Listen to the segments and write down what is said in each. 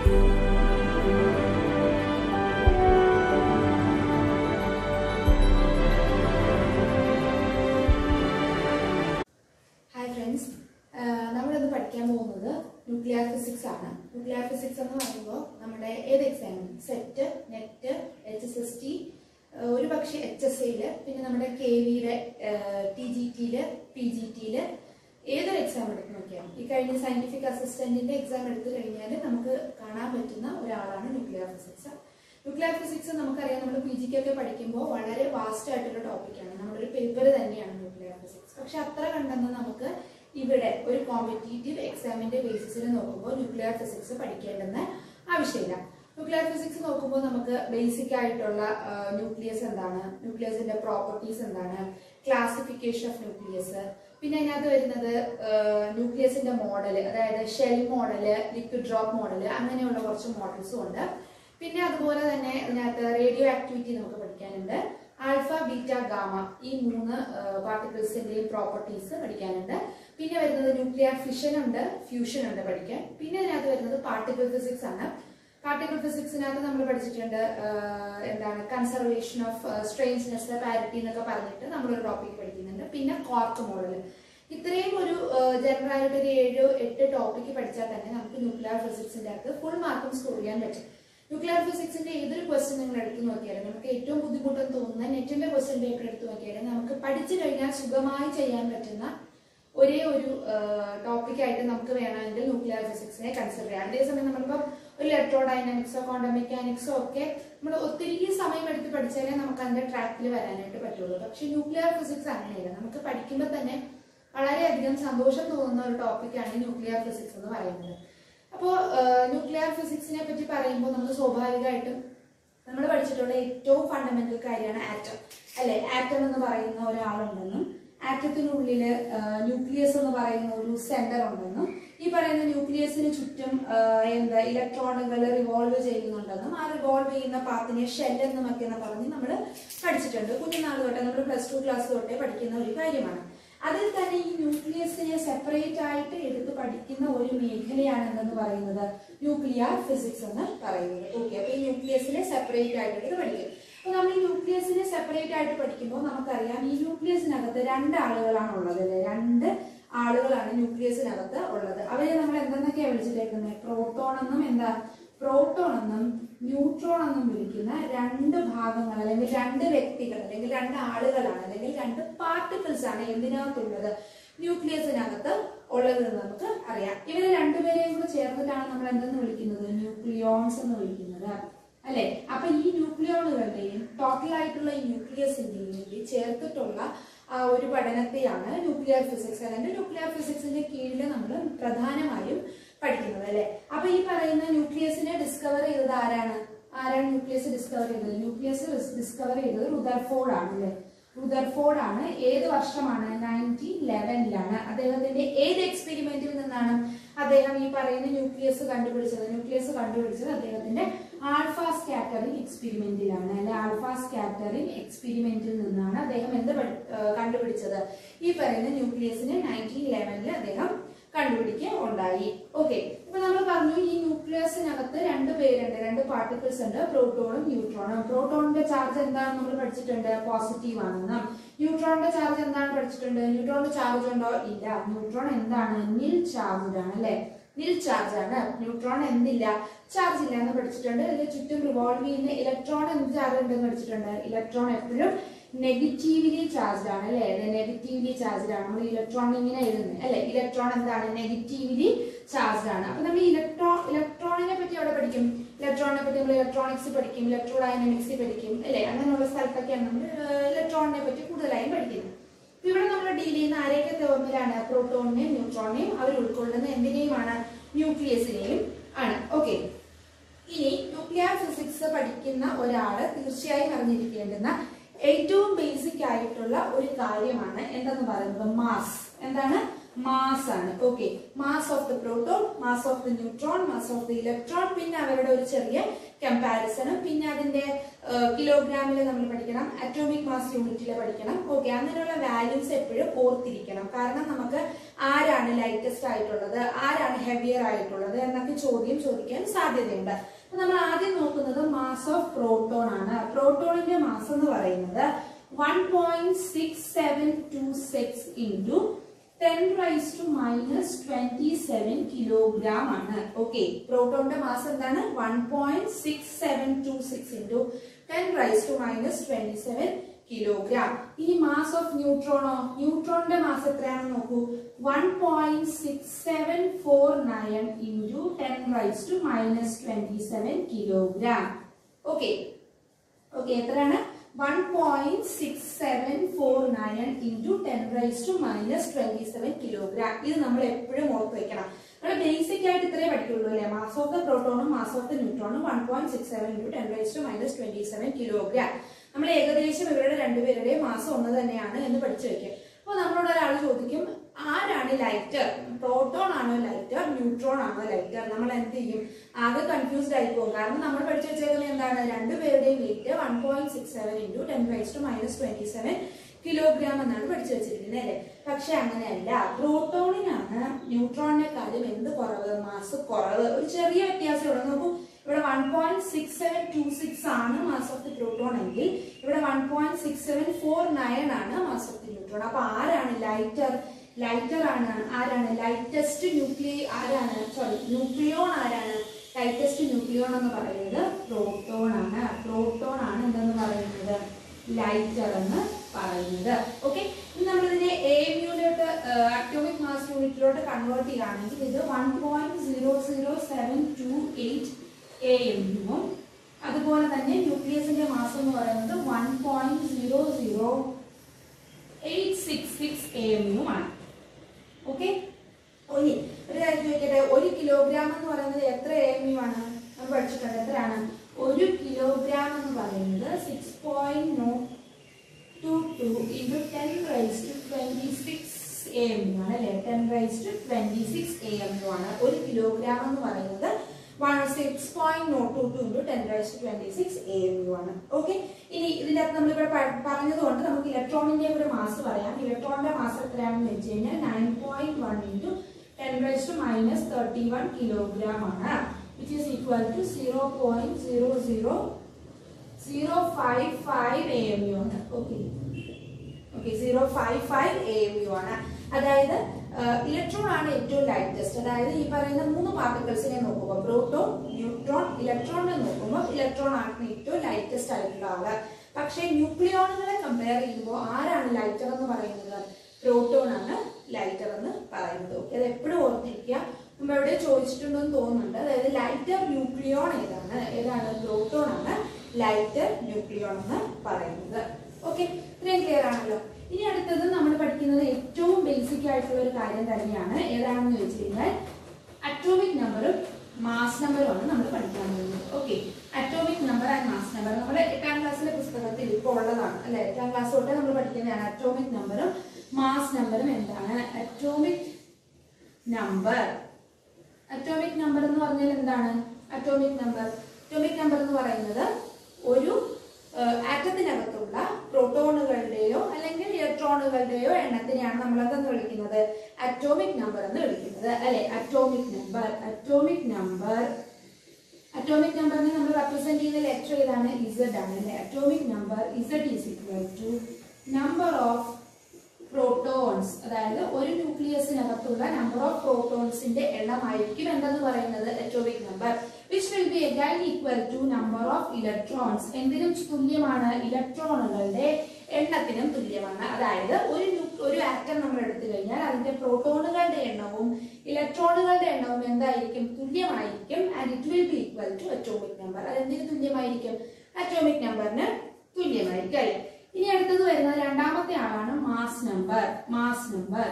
hi friends നമ്മളിന്ന് പഠിക്കാൻ പോകുന്നത് ന്യൂക്ലിയർ ഫിസിക്സ് ആണ് ന്യൂക്ലിയർ ഫിസിക്സ് എന്ന് പറയുമ്പോൾ നമ്മുടെ ഏത് എക്സാമും SET NET H S S T ഒരു പക്ഷേ എച്ച് എസ് ഐയില് പിന്നെ നമ്മുടെ കെ വിയുടെ ടി ജി ടിയില് പി ജി ടിയില് ഏതൊരു എക്സാം എടുത്ത് നോക്കിയാൽ ഈ കഴിഞ്ഞ സയന്റിഫിക് അസിസ്റ്റന്റിന്റെ എക്സാം എടുത്തു കഴിഞ്ഞാൽ നമുക്ക് കാണാൻ പറ്റുന്ന ഒരാളാണ് ന്യൂക്ലിയർ ഫിസിക്സ് ന്യൂക്ലിയർ ഫിസിക്സ് നമുക്കറിയാം നമ്മൾ പി ജിക്കൊക്കെ പഠിക്കുമ്പോൾ വളരെ വാസ്റ്റ് ആയിട്ടുള്ള ടോപ്പിക്കാണ് നമ്മുടെ ഒരു പേപ്പർ തന്നെയാണ് ന്യൂക്ലിയർ ഫിസിക്സ് പക്ഷെ അത്ര കണ്ടെന്ന് നമുക്ക് ഇവിടെ ഒരു കോമ്പറ്റീറ്റീവ് എക്സാമിന്റെ ബേസിസിൽ നോക്കുമ്പോൾ ന്യൂക്ലിയർ ഫിസിക്സ് പഠിക്കേണ്ടെന്ന് ആവശ്യമില്ല ന്യൂക്ലിയർ ഫിസിക്സ് നോക്കുമ്പോൾ നമുക്ക് ബേസിക് ആയിട്ടുള്ള ന്യൂക്ലിയസ് എന്താണ് ന്യൂക്ലിയസിന്റെ പ്രോപ്പർട്ടീസ് എന്താണ് ക്ലാസിഫിക്കേഷൻ ഓഫ് ന്യൂക്ലിയസ് പിന്നെ അതിനകത്ത് വരുന്നത് ന്യൂക്ലിയസിന്റെ മോഡൽ അതായത് shell model liquid drop model അങ്ങനെയുള്ള കുറച്ച് മോഡൽസും ഉണ്ട് പിന്നെ അതുപോലെ തന്നെ ഇതിനകത്ത് റേഡിയോ ആക്ടിവിറ്റി നമുക്ക് പഠിക്കാനുണ്ട് ആൽഫ ബീറ്റ ഗാമ ഈ മൂന്ന് പാർട്ടിക്കിൾസിന്റെയും പ്രോപ്പർട്ടീസ് പഠിക്കാനുണ്ട് പിന്നെ വരുന്നത് ന്യൂക്ലിയർ ഫിഷൻ ഉണ്ട് ഫ്യൂഷൻ ഉണ്ട് പഠിക്കാൻ പിന്നെ ഇതിനകത്ത് വരുന്നത് പാർട്ടിക്കിൾ ഫിസിക്സ് ആണ് പാർട്ടിക്കിൾ ഫിസിക്സിനകത്ത് നമ്മൾ പഠിച്ചിട്ടുണ്ട് ആഹ് എന്താണ് കൺസർവേഷൻ ഓഫ് സ്ട്രെയിൻസ്നെസ് പാരിറ്റി എന്നൊക്കെ പറഞ്ഞിട്ട് നമ്മളൊരു ടോപ്പിക് പഠിക്കുന്നുണ്ട് പിന്നെ കോർക്ക് മോഡൽ ഇത്രയും ഒരു ജനറൽ ആയിട്ട് ഒരു ഏഴോ എട്ട് ടോപ്പിക്ക് പഠിച്ചാൽ തന്നെ നമുക്ക് ന്യൂക്ലിയർ ഫിസിക്സിന്റെ അകത്ത് ഫുൾ മാർക്കും സ്കോർ ചെയ്യാൻ പറ്റും ന്യൂക്ലിയർ ഫിസിക്സിന്റെ ഏതൊരു ക്വസ്റ്റ്യൻ നിങ്ങൾ എടുത്തു നോക്കിയാലും നമുക്ക് ഏറ്റവും ബുദ്ധിമുട്ടെന്ന് തോന്നുന്ന നെറ്റിന്റെ ക്വസ്റ്റ്യൻ പേപ്പർ എടുത്തു നോക്കിയാലും നമുക്ക് പഠിച്ചു കഴിഞ്ഞാൽ സുഖമായി ചെയ്യാൻ പറ്റുന്ന ഒരേ ഒരു ടോപ്പിക്കായിട്ട് നമുക്ക് വേണമെങ്കിൽ ന്യൂക്ലിയർ ഫിസിക്സിനെ കൺസിഡർ ചെയ്യാം അതേസമയം നമ്മളിപ്പോൾ ഒരു ഇലക്ട്രോ ഡൈനാമിക്സോ ക്വാണ്ടം മെക്കാനിക്സോ ഒക്കെ നമ്മൾ ഒത്തിരി സമയം എടുത്ത് പഠിച്ചാലേ നമുക്ക് അതിന്റെ ട്രാക്കിൽ വരാനായിട്ട് പറ്റുള്ളൂ പക്ഷെ ന്യൂക്ലിയർ ഫിസിക്സ് അങ്ങനെയല്ല നമുക്ക് പഠിക്കുമ്പോൾ തന്നെ വളരെയധികം സന്തോഷം തോന്നുന്ന ഒരു ടോപ്പിക്കാണ് ന്യൂക്ലിയർ ഫിസിക്സ് എന്ന് പറയുന്നത് അപ്പോൾ ന്യൂക്ലിയർ ഫിസിക്സിനെ പറ്റി പറയുമ്പോൾ നമ്മൾ സ്വാഭാവികമായിട്ടും നമ്മൾ പഠിച്ചിട്ടുള്ള ഏറ്റവും ഫണ്ടമെന്റൽ കാര്യമാണ് ആറ്റം അല്ലെ ആറ്റം എന്ന് പറയുന്ന ഒരാളുണ്ടെന്നും ആറ്റത്തിനുള്ളിൽ ന്യൂക്ലിയസ് എന്ന് പറയുന്ന ഒരു സെന്റർ ഉണ്ടെന്നും ഈ പറയുന്ന ന്യൂക്ലിയസിന് ചുറ്റും ആ, എന്താ ഇലക്ട്രോണുകൾ റിവോൾവ് ചെയ്യുന്നുണ്ടെന്നും ആ റിവോൾവ് ചെയ്യുന്ന പാത്തിനെ ഷെൽ എന്നും ഒക്കെ എന്ന് പറഞ്ഞ് നമ്മൾ പഠിച്ചിട്ടുണ്ട് കുഞ്ഞുനാൾ തൊട്ടേ നമ്മൾ പ്ലസ് ടു ക്ലാസ് തൊട്ടേ പഠിക്കുന്ന ഒരു കാര്യമാണ് അതിൽ തന്നെ ഈ ന്യൂക്ലിയസിനെ സെപ്പറേറ്റ് ആയിട്ട് എടുത്ത് പഠിക്കുന്ന ഒരു മേഖലയാണ് എന്തെന്ന് പറയുന്നത് ന്യൂക്ലിയർ ഫിസിക്സ് എന്ന് പറയുന്നത് ഓക്കെ അപ്പൊ ഈ ന്യൂക്ലിയസിനെ സെപ്പറേറ്റ് ആയിട്ട് എടുത്ത് പഠിക്കും അപ്പൊ നമ്മൾ ഈ ന്യൂക്ലിയസിനെ സെപ്പറേറ്റ് ആയിട്ട് പഠിക്കുമ്പോൾ നമുക്കറിയാം ഈ ന്യൂക്ലിയസിനകത്ത് രണ്ട് ആളുകളാണ് ഉള്ളത് അല്ലെ രണ്ട് ആളുകളാണ് ന്യൂക്ലിയസിനകത്ത് ഉള്ളത് അവരെ നമ്മൾ എന്തെന്നൊക്കെയാണ് വിളിച്ചിട്ടേക്കുന്നത് പ്രോട്ടോൺ എന്നും എന്താ പ്രോട്ടോൺ എന്നും ന്യൂട്രോൺ എന്നും വിളിക്കുന്ന രണ്ട് ഭാഗങ്ങൾ അല്ലെങ്കിൽ രണ്ട് വ്യക്തികൾ അല്ലെങ്കിൽ രണ്ട് ആളുകളാണ് അല്ലെങ്കിൽ രണ്ട് പാർട്ടിക്കിൾസ് ആണ് എന്തിനകത്തുള്ളത് ന്യൂക്ലിയസിനകത്ത് ഉള്ളത് എന്ന് നമുക്ക് അറിയാം ഇവരെ രണ്ടുപേരെയും കൂടെ ചേർന്നിട്ടാണ് നമ്മൾ എന്തെന്ന് വിളിക്കുന്നത് ന്യൂക്ലിയോൺസ് എന്ന് വിളിക്കുന്നത് അല്ലെ അപ്പൊ ഈ ന്യൂക്ലിയോണുകളുടെയും ടോട്ടൽ ആയിട്ടുള്ള ഈ ന്യൂക്ലിയസിന്റെയും കൂടി ചേർത്തിട്ടുള്ള ആ ഒരു പഠനത്തെയാണ് ന്യൂക്ലിയർ ഫിസിക്സ് അല്ലെങ്കിൽ ന്യൂക്ലിയർ ഫിസിക്സിന്റെ കീഴിൽ നമ്മൾ പ്രധാനമായും പഠിക്കുന്നത് അല്ലെ അപ്പൊ ഈ പറയുന്ന ന്യൂക്ലിയസിനെ ഡിസ്കവർ ചെയ്തത് ആരാണ് ആരാണ് ന്യൂക്ലിയസ് ഡിസ്കവർ ചെയ്തത് ന്യൂക്ലിയസ് ഡിസ്കവർ ചെയ്തത് റുദർഫോർഡ് ആണ് അല്ലെ റുദർഫോർഡ് ആണ് ഏത് വർഷമാണ് നയൻറ്റീൻ ലെവനിലാണ് അദ്ദേഹത്തിന്റെ ഏത് എക്സ്പെരിമെന്റിൽ നിന്നാണ് അദ്ദേഹം ഈ പറയുന്ന ന്യൂക്ലിയസ് കണ്ടുപിടിച്ചത് ന്യൂക്ലിയസ് കണ്ടുപിടിച്ചത് അദ്ദേഹത്തിന്റെ ആൽഫ സ്കാറ്ററിംഗ് എക്സ്പെരിമെന്റിലാണ് അല്ലെ ആൽഫ സ്കാറ്ററിംഗ് എക്സ്പെരിമെന്റിൽ നിന്നാണ് അദ്ദേഹം എന്ത് പഠി- ഏഹ് കണ്ടുപിടിച്ചത് ഈ പറയുന്ന ന്യൂക്ലിയസിനെ നയൻറ്റീൻ ലെവനിൽ അദ്ദേഹം കണ്ടുപിടിക്കുക ഉണ്ടായി ഓക്കെ ഇപ്പൊ നമ്മൾ പറഞ്ഞു ഈ ന്യൂക്ലിയസിനകത്ത് രണ്ട് പേരുണ്ട് രണ്ട് പാർട്ടിക്കിൾസ് ഉണ്ട് പ്രോട്ടോണും ന്യൂട്രോണും പ്രോട്ടോണിന്റെ ചാർജ് എന്താണ് നമ്മൾ പഠിച്ചിട്ടുണ്ട് പോസിറ്റീവ് ആണെന്നും ന്യൂട്രോണിന്റെ ചാർജ് എന്താണ് പഠിച്ചിട്ടുണ്ട് ന്യൂട്രോണിന്റെ ചാർജ് ഉണ്ടോ ഇല്ല ന്യൂട്രോൺ എന്താണ് നിൽ ചാർജ് ആണ് അല്ലെ നിൽ ചാർജ് ആണ് ന്യൂട്രോൺ എന്തില്ല ചാർജ് ഇല്ല എന്ന് പഠിച്ചിട്ടുണ്ട് ഇതിന് ചുറ്റും റിവോൾവ് ചെയ്യുന്ന ഇലക്ട്രോൺ എന്ത് ചാർജ് ഉണ്ടെന്ന് പഠിച്ചിട്ടുണ്ട് ഇലക്ട്രോൺ എപ്പോഴും നെഗറ്റീവ്ലി ചാർജ്ഡ് ആണ് അല്ലെ നെഗറ്റീവ്ലി ചാർജ്ഡ് ആണ് നമ്മൾ ഇലക്ട്രോൺ ഇങ്ങനെ എഴുതുന്നത് അല്ലെ ഇലക്ട്രോൺ എന്താണ് നെഗറ്റീവ്ലി ചാർജ്ഡ് ആണ് അപ്പൊ നമ്മൾ ഇലക്ട്രോ ഇലക്ട്രോണിനെ പറ്റി അവിടെ പഠിക്കും ഇലക്ട്രോണിനെ പറ്റി നമ്മൾ ഇലക്ട്രോണിക്സ് പഠിക്കും ഇലക്ട്രോ ഡൈനാമിക്സ് പഠിക്കും അല്ലെ അങ്ങനെയുള്ള സ്ഥലത്തൊക്കെയാണ് നമ്മൾ ഇലക്ട്രോണിനെ പറ്റി കൂടുതലായും പഠിക്കുന്നത് അപ്പൊ ഇവിടെ നമ്മൾ ഡീൽ ചെയ്യുന്ന ആരെയൊക്കെ തമ്മിലാണ് പ്രോട്ടോണിനെയും ന്യൂട്രോണിനെയും അവർ ഉൾക്കൊള്ളുന്ന എന്തിനേയുമാണ് ന്യൂക്ലിയസിനെയും ആണ് ഓക്കെ ഇനി ന്യൂക്ലിയർ ഫിസിക്സ് പഠിക്കുന്ന ഒരാള് തീർച്ചയായും അറിഞ്ഞിരിക്കേണ്ടുന്ന ഏറ്റവും ബേസിക് ആയിട്ടുള്ള ഒരു കാര്യമാണ് എന്തെന്ന് പറയുന്നത് മാസ് എന്താണ് മാസ് ആണ് okay mass of the proton mass of the neutron mass of the electron പിന്നെ അവരുടെ ഒരു ചെറിയ കമ്പാരിസണും പിന്നെ അതിന്റെ കിലോഗ്രാമിൽ നമ്മൾ പഠിക്കണം അറ്റോമിക് മാസ് യൂണിറ്റിൽ പഠിക്കണം ഓക്കെ അങ്ങനെയുള്ള വാല്യൂസ് എപ്പോഴും ഓർത്തിരിക്കണം കാരണം നമുക്ക് ആരാണ് ലൈറ്റസ്റ്റ് ആയിട്ടുള്ളത് ആരാണ് ഹെവിയർ ആയിട്ടുള്ളത് എന്നൊക്കെ ചോദ്യം ചോദിക്കാൻ സാധ്യതയുണ്ട് അപ്പൊ നമ്മൾ ആദ്യം നോക്കുന്നത് മാസ് ഓഫ് പ്രോട്ടോൺ ആണ് പ്രോട്ടോണിന്റെ മാസ് എന്ന് പറയുന്നത് one point six seven two six into ten raise to minus twenty seven kilogram ആണ് ഓക്കെ പ്രോട്ടോണിന്റെ മാസ് എന്താണ് one point six seven two six into ten raise to minus twenty seven kilogram ഇനി mass of ന്യൂട്രോണോ ന്യൂട്രോണിന്റെ mass എത്രയാണെന്ന് നോക്കൂ one point six seven four nine into ten raise to minus twenty seven kilogram okay okay എത്രയാണ് one point six seven four nine into ten raise to minus twenty seven kilogram ഇത് നമ്മൾ എപ്പോഴും ഓർത്ത് വെക്കണം നമ്മൾ basic ആയിട്ട് ഇത്രേ പഠിക്കുള്ളൂ അല്ലേ മാസ് ഓഫ് ദ പ്രോട്ടോണും മാസ് ഓഫ് ദ ന്യൂട്രോണും one point six seven into ten raise to minus twenty seven kilogram നമ്മൾ ഏകദേശം ഇവരുടെ രണ്ടുപേരുടെയും മാസം ഒന്ന് തന്നെയാണ് എന്ന് പഠിച്ചു വെക്കുക അപ്പോൾ നമ്മളോട് ഒരാൾ ചോദിക്കും ആരാണ് ലൈറ്റർ പ്രോട്ടോൺ ആണോ ലൈറ്റർ ന്യൂട്രോൺ ആണോ ലൈറ്റർ നമ്മൾ എന്ത് ചെയ്യും ആകെ കൺഫ്യൂസ്ഡ് ആയി പോകും കാരണം നമ്മൾ പഠിച്ചു വെച്ചേക്കുന്നത് എന്താണ് രണ്ടുപേരുടെയും weight one point six seven into ten raise to minus twenty seven kilogram എന്നാണ് പഠിച്ചു വെച്ചിരിക്കുന്നത് അല്ലേ പക്ഷെ അങ്ങനെയല്ല പ്രോട്ടോണിനാണ് ന്യൂട്രോണിനെക്കാളും എന്ത് കുറവ് മാസ് കുറവ് ഒരു ചെറിയ വ്യത്യാസം ഇവിടെ നോക്കൂ ഇവിടെ one point six seven two six ആണ് മാസ് ഓഫ് ദി പ്രോട്ടോൺ എങ്കിൽ ഇവിടെ one point six seven four nine ആണ് മാസ് ഓഫ് ദി ന്യൂട്രോൺ അപ്പൊ ആരാണ് ലൈറ്റർ ലൈറ്റർ ആണ് ആരാണ് ലൈറ്റസ്റ്റ് ന്യൂക്ലിയ ആരാണ് സോറി ന്യൂക്ലിയോൺ ആരാണ് ലൈറ്റസ്റ്റ് ന്യൂക്ലിയോൺ എന്ന് പറയുന്നത് പ്രോട്ടോൺ ആണ് പ്രോട്ടോൺ ആണ് എന്തെന്ന് പറയുന്നത് ലൈറ്റർ എന്ന് പറയുന്നത് ഓക്കെ ഇനി നമ്മളിതിനെ എ യൂണിറ്റ് അറ്റോമിക് മാസ് യൂണിറ്റിലോട്ട് കൺവേർട്ട് ചെയ്യുകയാണെങ്കിൽ ഇത് one point zero zero seven two eight A M യുവും അതുപോലെ തന്നെ ന്യൂക്ലിയസിന്റെ മാസം എന്ന് പറയുന്നത് one point zero zero eight six six A M യുമാണ് ഓക്കെ ഇനി ഒരു കാര്യം ചോദിക്കട്ടെ ഒരു കിലോഗ്രാം എന്ന് പറയുന്നത് എത്ര എ എം യു ആണ് നമ്മൾ പഠിച്ചിട്ടുണ്ട് എത്രയാണ് ഒരു കിലോഗ്രാം എന്ന് പറയുന്നത് six point no two two into ten raise to twenty six A M U ആണ് അല്ലെ ten raise to twenty six A M U ആണ് ഒരു കിലോഗ്രാം എന്ന് പറയുന്നത് one six point nought two two into ten raise to twenty six A M U ആണ് okay ഇനി ഇതിന്റെ അകത്ത് നമ്മളിവിടെ പ- പറഞ്ഞതുകൊണ്ട് നമുക്ക് ഇലക്ട്രോണിന്റെ ഒരു മാസ് പറയാം ഇലക്ട്രോണിന്റെ മാസ് എത്രയാണെന്ന് വെച്ച് കഴിഞ്ഞാൽ nine point one into ten raise to minus thirty one kilogram ആണ് which is equal to zero point zero zero zero five five A M U ആണ് okay okay zero five five A M U ആണ് അതായത് electron ആണ് ഏറ്റവും lightest അതായത് ഈ പറയുന്ന മൂന്ന് പാർട്ടിക്കിൾസിനെ നോക്കുമ്പോൾ പ്രോട്ടോൺ ന്യൂട്രോൺ ഇലക്ട്രോണിനെ നോക്കുമ്പോൾ ഇലക്ട്രോൺ ആണ് ഏറ്റവും ലൈറ്റസ്റ്റ് ആയിട്ടുള്ള ആള് പക്ഷേ ന്യൂക്ലിയോണുകളെ കമ്പയർ ചെയ്യുമ്പോൾ ആരാണ് ലൈറ്റർ എന്ന് പറയുന്നത് പ്രോട്ടോൺ ആണ് ലൈറ്റർ എന്ന് പറയുന്നത് ഓക്കെ അത് എപ്പോഴും ഓർത്തിരിക്കുക മുമ്പ് എവിടെ ചോദിച്ചിട്ടുണ്ടോ എന്ന് തോന്നുന്നുണ്ട് അതായത് ലൈറ്റർ ന്യൂക്ലിയോൺ ഏതാണ് ഏതാണ് പ്രോട്ടോൺ ആണ് ലൈറ്റർ ന്യൂക്ലിയോൺ എന്ന് പറയുന്നത് ഓക്കെ ഇത്രയും ക്ലിയർ ആണല്ലോ ഇനി അടുത്തത് നമ്മൾ പഠിക്കുന്നത് ഏറ്റവും ബേസിക് ആയിട്ടുള്ള ഒരു കാര്യം തന്നെയാണ് ഏതാണെന്ന് ചോദിച്ചു കഴിഞ്ഞാൽ അറ്റോമിക് നമ്പറും മാസ് നമ്പറുമാണ് നമ്മൾ പഠിക്കാൻ പോകുന്നത് okay atomic number and mass number നമ്മുടെ എട്ടാം ക്ലാസ്സിലെ പുസ്തകത്തിൽ ഇപ്പോൾ ഉള്ളതാണ് അല്ലെ എട്ടാം ക്ലാസ് തൊട്ടേ നമ്മൾ പഠിക്കുന്നതാണ് അറ്റോമിക് നമ്പറും മാസ് നമ്പറും എന്താണ് അറ്റോമിക് നമ്പർ അറ്റോമിക് നമ്പർ എന്ന് പറഞ്ഞാൽ എന്താണ് അറ്റോമിക് നമ്പർ അറ്റോമിക് നമ്പർ എന്ന് പറയുന്നത് ഒരു ആറ്റത്തിനകത്തുള്ള പ്രോട്ടോണുകളുടെയോ അല്ലെങ്കിൽ ഇലക്ട്രോണുകളുടെയോ എണ്ണത്തിനെയാണ് നമ്മൾ എന്തെന്ന് വിളിക്കുന്നത് അറ്റോമിക് നമ്പർ എന്ന് വിളിക്കുന്നത് അല്ലെ atomic number atomic number atomic നമ്പറിനെ നമ്മൾ റെപ്രസെന്റ് ചെയ്യുന്ന ലെറ്റർ ഏതാണ് ഇസഡ് ആണ് അല്ലെ atomic number Z is equal to number of protons അതായത് ഒരു ന്യൂക്ലിയസിനകത്തുള്ള നമ്പർ ഓഫ് പ്രോട്ടോൺസിന്റെ എണ്ണമായിരിക്കും എന്തെന്ന് പറയുന്നത് atomic number which will be again equal to number of electrons എന്തിനും തുല്യമാണ് ഇലക്ട്രോണുകളുടെ എണ്ണത്തിനും തുല്യമാണ് അതായത് ഒരു ന്യൂ- ഒരു ആറ്റം നമ്മൾ എടുത്തു കഴിഞ്ഞാൽ അതിന്റെ പ്രോട്ടോണുകളുടെ എണ്ണവും ഇലക്ട്രോണുകളുടെ എണ്ണവും എന്തായിരിക്കും തുല്യമായിരിക്കും and it will be equal to atomic number അതെന്തിന് തുല്യമായിരിക്കും അറ്റോമിക് നമ്പറിന് തുല്യമായിരിക്കും അല്ലേ ഇനി അടുത്തത് വരുന്നത് രണ്ടാമത്തെ ആളാണ് mass number mass number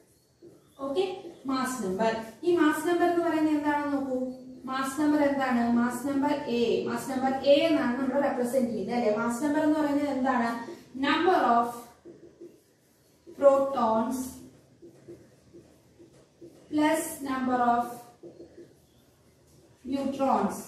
okay mass number ഈ മാസ് നമ്പർ എന്ന് പറയുന്നത് എന്താണെന്ന് നോക്കൂ മാസ് നമ്പർ എന്താണ് mass number A mass number A എന്നാണ് നമ്മൾ റെപ്രസെന്റ് ചെയ്യുന്നത് അല്ലെ മാസ് നമ്പർ എന്ന് പറയുന്നത് എന്താണ് number of protons plus number of neutrons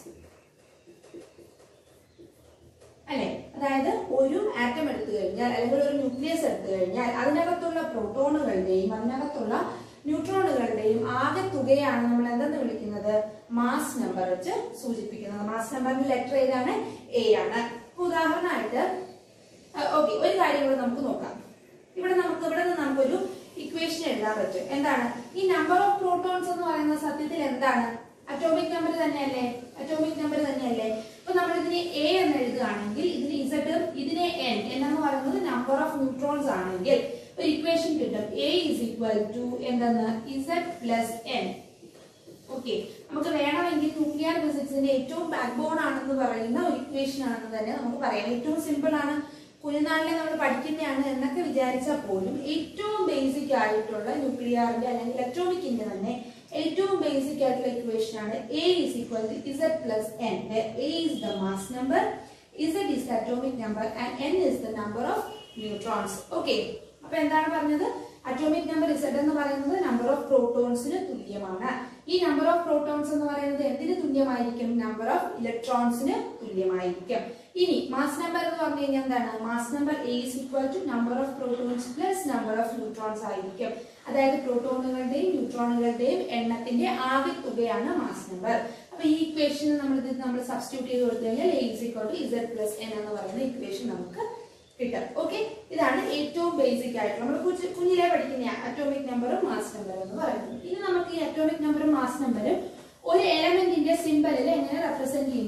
അല്ലെ അതായത് ഒരു ആറ്റം എടുത്തു കഴിഞ്ഞാൽ അല്ലെങ്കിൽ ഒരു ന്യൂക്ലിയസ് എടുത്തു കഴിഞ്ഞാൽ അതിനകത്തുള്ള പ്രോട്ടോണുകളുടെയും അതിനകത്തുള്ള ന്യൂട്രോണുകളുടെയും ആകെ തുകയാണ് നമ്മൾ എന്തെന്ന് വിളിക്കുന്നത് മാസ് നമ്പർ വെച്ച് സൂചിപ്പിക്കുന്നത് മാസ് നമ്പറിന്റെ ലെറ്റർ ഏതാണ് എ ആണ് ഇപ്പൊ ഉദാഹരണമായിട്ട് ഓക്കെ ഒരു കാര്യം കൂടെ നമുക്ക് നോക്കാം ഇവിടെ നമുക്ക് ഇവിടെ നിന്ന് നമുക്കൊരു ഇക്വേഷൻ എഴുതാൻ പറ്റും എന്താണ് ഈ നമ്പർ ഓഫ് പ്രോട്ടോൺസ് എന്ന് പറയുന്ന സത്യത്തിൽ എന്താണ് അറ്റോമിക് നമ്പർ തന്നെയല്ലേ അറ്റോമിക് നമ്പർ തന്നെയല്ലേ ഇപ്പൊ നമ്മൾ ഇതിനെ എ എന്ന് എഴുതുകയാണെങ്കിൽ ഇതിന് ഇസഡ് ഇതിനെ എൻ എന്ന് പറയുന്നത് നമ്പർ ഓഫ് ന്യൂട്രോൺസ് ആണെങ്കിൽ ഒരു ഇക്വേഷൻ കിട്ടും എ ഇസ് ഈക്വൽ ടു എന്തെന്ന് ഇസഡ് പ്ലസ് എൻ ഓക്കെ നമുക്ക് വേണമെങ്കിൽ ന്യൂക്ലിയർ ഫിസിക്സിന്റെ ഏറ്റവും ബാക്ക് ബോൺ ആണെന്ന് പറയുന്ന ഒരു ഇക്വേഷൻ ആണെന്ന് തന്നെ നമുക്ക് പറയാം ഏറ്റവും സിമ്പിൾ ആണ് കുഞ്ഞുനാളിലെ നമ്മൾ പഠിക്കുന്നതാണ് എന്നൊക്കെ വിചാരിച്ചാൽ പോലും ഏറ്റവും ബേസിക് ആയിട്ടുള്ള ന്യൂക്ലിയറിന്റെ അല്ലെങ്കിൽ അറ്റോമിക്കിന്റെ തന്നെ ഏറ്റവും ബേസിക് ആയിട്ടുള്ള ഇക്വേഷൻ ആണ് A is equal to Z plus N A is the mass number Z is the atomic number and N is the number of neutrons okay അപ്പൊ എന്താണ് പറഞ്ഞത് അറ്റോമിക് നമ്പർ ഇസഡ് എന്ന് പറയുന്നത് നമ്പർ ഓഫ് പ്രോട്ടോൺസിന് തുല്യമാണ് ഈ number of protons എന്ന് പറയുന്നത് എന്തിന് തുല്യമായിരിക്കും നമ്പർ ഓഫ് ഇലക്ട്രോൺസിന് തുല്യമായിരിക്കും ഇനി മാസ് നമ്പർ എന്ന് പറഞ്ഞു കഴിഞ്ഞാൽ എന്താണ് mass number A is equal to number of protons plus number of neutrons ആയിരിക്കും അതായത് പ്രോട്ടോണുകളുടെയും ന്യൂട്രോണുകളുടെയും എണ്ണത്തിന്റെ ആകെ തുകയാണ് മാസ് നമ്പർ അപ്പൊ ഈ ഇക്വേഷൻ നമ്മൾ ഇത് നമ്മൾ സബ്സ്റ്റിറ്റ്യൂട്ട് ചെയ്ത് കൊടുത്തു കഴിഞ്ഞാൽ A is equal to Z plus N എന്ന് പറയുന്ന ഇക്വേഷൻ നമുക്ക് കിട്ടും ഓക്കെ ഇതാണ് ഏറ്റവും ബേസിക് ആയിട്ട് നമ്മൾ കുഞ്ഞിലെ പഠിക്കുന്ന അറ്റോമിക് നമ്പറും മാസ് നമ്പറും എന്ന് പറയുന്നത് ഇനി നമുക്ക് ഈ അറ്റോമിക് നമ്പറും മാസ് നമ്പറും ഒരു എലമെന്റിന്റെ സിമ്പലിൽ എങ്ങനെ റെപ്രസെന്റ് ചെയ്യും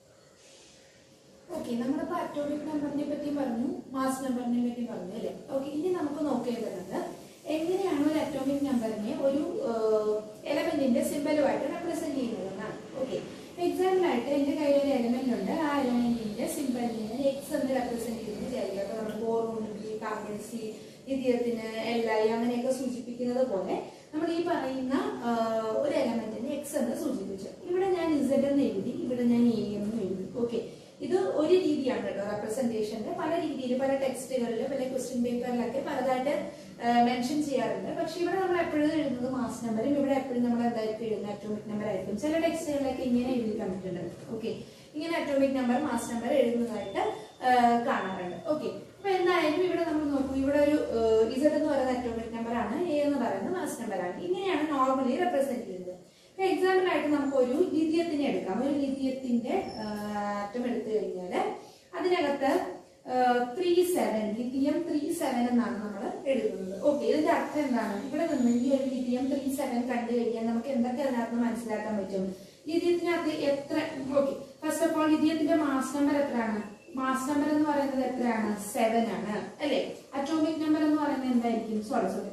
ഓക്കെ നമ്മളിപ്പോ അറ്റോമിക് നമ്പറിനെ പറ്റി പറഞ്ഞു മാസ് നമ്പറിനെ പറ്റി പറഞ്ഞു അല്ലേ ഓക്കെ ഇനി നമുക്ക് നോക്കേണ്ടത് എങ്ങനെയാണ് ഒരു അറ്റോമിക് നമ്പറിനെ ഒരു എലമെന്റിന്റെ സിമ്പലുമായിട്ട് റെപ്രസെന്റ് ചെയ്യുന്നതെന്നാണ് ഓക്കെ എക്സാമ്പിൾ ആയിട്ട് എന്റെ കയ്യിൽ ഒരു എലമെന്റ് ഉണ്ട് ആ എലമെന്റിന്റെ സിമ്പലിനെ എക്സ് എന്ന് റെപ്രസെന്റ് ചെയ്യുന്നത് വിചാരിക്കുക അപ്പൊ നമ്മൾ ബോറോൺ ബി കാർബൺ സി ലിഥിയത്തിന് എൽ ഐ അങ്ങനെയൊക്കെ സൂചിപ്പിക്കുന്നത് പോലെ നമ്മൾ ഈ പറയുന്ന ആ, ഒരു എലമെന്റിനെ എക്സ് എന്ന് സൂചിപ്പിച്ചു ഇവിടെ ഞാൻ ഇസഡ് എന്ന് എഴുതി ഇവിടെ ഞാൻ എ എന്ന് എഴുതി ഓക്കെ ഇത് ഒരു രീതിയാണ് കേട്ടോ റെപ്രസെന്റേഷന്റെ പല രീതിയിൽ പല ടെക്സ്റ്റുകളിൽ പല ക്വസ്റ്റ്യൻ പേപ്പറിലൊക്കെ പലതായിട്ട് മെൻഷൻ ചെയ്യാറുണ്ട് പക്ഷെ ഇവിടെ നമ്മൾ എപ്പോഴും എഴുതുന്നത് മാസ് നമ്പറും ഇവിടെ എപ്പോഴും നമ്മൾ എന്തായിരിക്കും എഴുതുന്നത് അറ്റോമിക് നമ്പർ ആയിരിക്കും ചില ടെക്സ്റ്റുകളിലൊക്കെ ഇങ്ങനെ എഴുതി കണ്ടിട്ടുണ്ട് ഓക്കെ ഇങ്ങനെ അറ്റോമിക് നമ്പർ മാസ് നമ്പർ എഴുതുന്നതായിട്ട് ആ, കാണാറുണ്ട് ഓക്കെ അപ്പൊ എന്തായാലും ഇവിടെ നമ്മൾ നോക്കൂ ഇവിടെ ഒരു ഇസഡ് എന്ന് പറയുന്ന അറ്റോമിക് നമ്പർ ആണ് എ എന്ന് പറയുന്നത് മാസ് നമ്പർ ആണ് ഇങ്ങനെയാണ് നോർമലി റെപ്രസെന്റ് ചെയ്യുന്നത് എക്സാമ്പിൾ ആയിട്ട് നമുക്ക് ഒരു ലിഥിയത്തിനെ എടുക്കാം ഒരു ലിഥിയത്തിന്റെ ആറ്റം എടുത്തു കഴിഞ്ഞാൽ അതിനകത്ത് three seven lithium three seven എന്നാണ് നമ്മൾ എഴുതുന്നത് ഓക്കെ ഇതിന്റെ അർത്ഥം എന്താണ് ഇവിടെ നിന്ന് ഈ ഒരു ലിഥിയം ത്രീ സെവൻ കണ്ടു കഴിഞ്ഞാൽ നമുക്ക് എന്തൊക്കെ അതിനകത്ത് മനസ്സിലാക്കാൻ പറ്റും ലിഥിയത്തിനകത്ത് എത്ര ഓക്കെ ഫസ്റ്റ് ഓഫ് ഓൾ ലിഥിയത്തിന്റെ മാസ് നമ്പർ എത്രയാണ് മാസ് നമ്പർ എന്ന് പറയുന്നത് എത്രയാണ് സെവൻ ആണ് അല്ലെ അറ്റോമിക് നമ്പർ എന്ന് പറയുന്നത് എന്തായിരിക്കും സോറി സോറി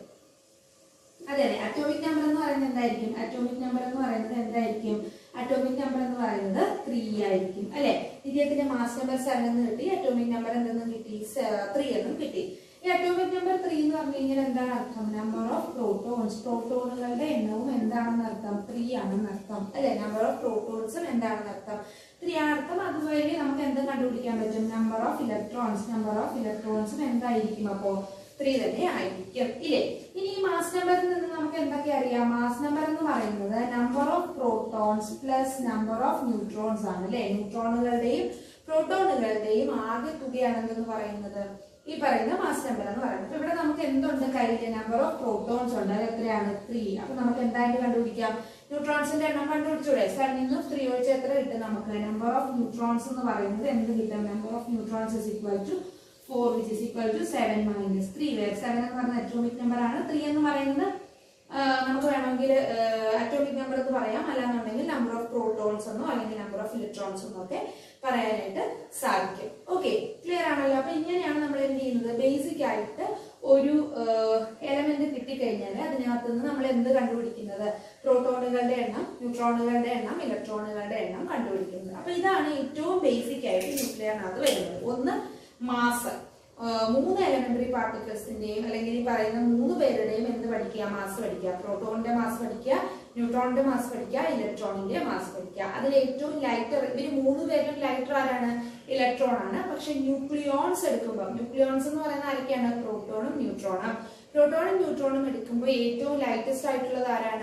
അതെ അതെ അറ്റോമിക് നമ്പർ എന്ന് പറയുന്നത് എന്തായിരിക്കും അറ്റോമിക് നമ്പർ എന്ന് പറയുന്നത് എന്തായിരിക്കും അറ്റോമിക് നമ്പർ എന്ന് പറയുന്നത് ത്രീ ആയിരിക്കും അല്ലെ ഇദ്ദേഹത്തിന്റെ മാസ് നമ്പർ സെവൻ എന്ന് കിട്ടി അറ്റോമിക് നമ്പർ എന്തെന്നും കിട്ടി ത്രീ എന്നും കിട്ടി ഈ അറ്റോമിക് നമ്പർ ത്രീ എന്ന് പറഞ്ഞു കഴിഞ്ഞാൽ എന്താണ് അർത്ഥം നമ്പർ ഓഫ് പ്രോട്ടോൺസ് പ്രോട്ടോണുകളുടെ എണ്ണവും എന്താണെന്ന് അർത്ഥം ത്രീ ആണെന്ന് അർത്ഥം അല്ലെ നമ്പർ ഓഫ് പ്രോട്ടോൺസും എന്താണെന്ന് അർത്ഥം ത്രീ അർത്ഥം അതുവഴി നമുക്ക് എന്ത് കണ്ടുപിടിക്കാൻ പറ്റും number of electrons number of ഇലക്ട്രോൺസും എന്തായിരിക്കും അപ്പോ ത്രീ തന്നെ ആയിരിക്കും ഇല്ലേ ഇനി ഈ മാസ് നമ്പറിൽ നിന്ന് നമുക്ക് എന്തൊക്കെ അറിയാം മാസ് നമ്പർ എന്ന് പറയുന്നത് number of protons plus number of neutrons ആണ് അല്ലെ ന്യൂട്രോണുകളുടെയും പ്രോട്ടോണുകളുടെയും ആകെ തുകയാണെന്ന് പറയുന്നത് ഈ പറയുന്ന മാസ് നമ്പർ എന്ന് പറയുന്നത് അപ്പൊ ഇവിടെ നമുക്ക് എന്തുണ്ട് കയ്യില് നമ്പർ ഓഫ് പ്രോട്ടോൺസ് ഉണ്ട് അത് എത്രയാണ് ത്രീ അപ്പൊ നമുക്ക് എന്തായിട്ട് കണ്ടുപിടിക്കാം ന്യൂട്രോൺസിന്റെ എണ്ണം കണ്ടുപിടിച്ചൂടെ സെവനിൽ നിന്ന് ത്രീ ഒഴിച്ച് എത്ര കിട്ടും നമുക്ക് നമ്പർ ഓഫ് ന്യൂട്രോൺസ് എന്ന് പറയുന്നത് എന്ത് കിട്ടും number of neutrons is equal to four which is equal to seven minus three seven എന്ന് പറയുന്ന അറ്റോമിക് നമ്പർ ആണ് ത്രീ എന്ന് പറയുന്നത് ആ, നമുക്ക് വേണമെങ്കിൽ അറ്റോമിക് നമ്പർ എന്ന് പറയാം അല്ലാന്നുണ്ടെങ്കിൽ നമ്പർ ഓഫ് പ്രോട്ടോൺസ് എന്നോ അല്ലെങ്കിൽ നമ്പർ ഓഫ് ഇലക്ട്രോൺസ് എന്നോ ഒക്കെ പറയാനായിട്ട് സാധിക്കും ഓക്കെ ക്ലിയർ ആണല്ലോ അപ്പൊ ഇങ്ങനെയാണ് നമ്മൾ എന്ത് ചെയ്യുന്നത് ബേസിക് ആയിട്ട് ഒരു എലമെന്റ് കിട്ടിക്കഴിഞ്ഞാൽ അതിനകത്ത് നിന്ന് നമ്മൾ എന്ത് കണ്ടുപിടിക്കുന്നത് പ്രോട്ടോണുകളുടെ എണ്ണം ന്യൂട്രോണുകളുടെ എണ്ണം ഇലക്ട്രോണുകളുടെ എണ്ണം കണ്ടുപിടിക്കുന്നത് അപ്പൊ ഇതാണ് ഏറ്റവും ബേസിക് ആയിട്ട് ന്യൂക്ലിയറിനകത്ത് വരുന്നത് ഒന്ന് മാസ് മൂന്ന് എലമെന്ററി പാർട്ടിക്കിൾസിന്റെയും അല്ലെങ്കിൽ ഈ പറയുന്ന മൂന്ന് പേരുടെയും എന്ത് പഠിക്കുക മാസ് പഠിക്കുക പ്രോട്ടോണിന്റെ മാസ് പഠിക്കുക ന്യൂട്രോണിന്റെ മാസ് പഠിക്കുക ഇലക്ട്രോണിന്റെ മാസ് പഠിക്കുക അതിൽ ഏറ്റവും ലൈറ്റർ ഇവര് മൂന്ന് പേരിലും ലൈറ്റർ ആരാണ് ഇലക്ട്രോൺ ആണ് പക്ഷെ ന്യൂക്ലിയോൺസ് എടുക്കുമ്പോൾ ന്യൂക്ലിയോൺസ് എന്ന് പറയുന്ന ആരൊക്കെയാണ് പ്രോട്ടോണും ന്യൂട്രോണും പ്രോട്ടോണും ന്യൂട്രോണും എടുക്കുമ്പോൾ ഏറ്റവും ലൈറ്റസ്റ്റ് ആയിട്ടുള്ളത് ആരാണ്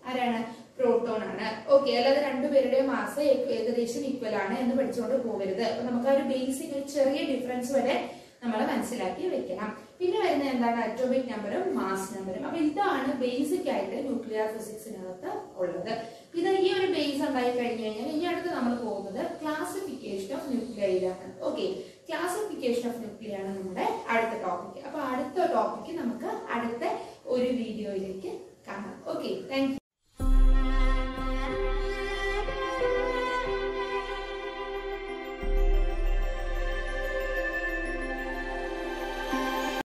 ആരാണ് പ്രോട്ടോൺ ആണ് ഓക്കെ അല്ലാതെ രണ്ടുപേരുടെയും മാസ് ഏകദേശം ഈക്വൽ ആണ് എന്ന് പഠിച്ചുകൊണ്ട് പോകരുത് അപ്പൊ നമുക്ക് ആ ഒരു ബേസിക് ഒരു ചെറിയ ഡിഫറൻസ് വരെ നമ്മൾ മനസ്സിലാക്കി വെക്കണം പിന്നെ വരുന്ന എന്താണ് അറ്റോമിക് നമ്പറും മാസ് നമ്പറും അപ്പൊ ഇതാണ് ബേസിക് ആയിട്ട് ന്യൂക്ലിയർ ഫിസിക്സിനകത്ത് ഉള്ളത് ഇത് ഈ ഒരു ബേസ് ഉണ്ടായി കഴിഞ്ഞു കഴിഞ്ഞാൽ ഇനി അടുത്ത് നമ്മൾ പോകുന്നത് ക്ലാസിഫിക്കേഷൻ ഓഫ് ന്യൂക്ലിയയിലാണ് ഓക്കെ ക്ലാസിഫിക്കേഷൻ ഓഫ് ന്യൂക്ലിയ ആണ് നമ്മുടെ അടുത്ത ടോപ്പിക് അപ്പൊ അടുത്ത ടോപ്പിക് നമുക്ക് അടുത്ത ഒരു വീഡിയോയിലേക്ക് കാണാം ഓക്കെ താങ്ക്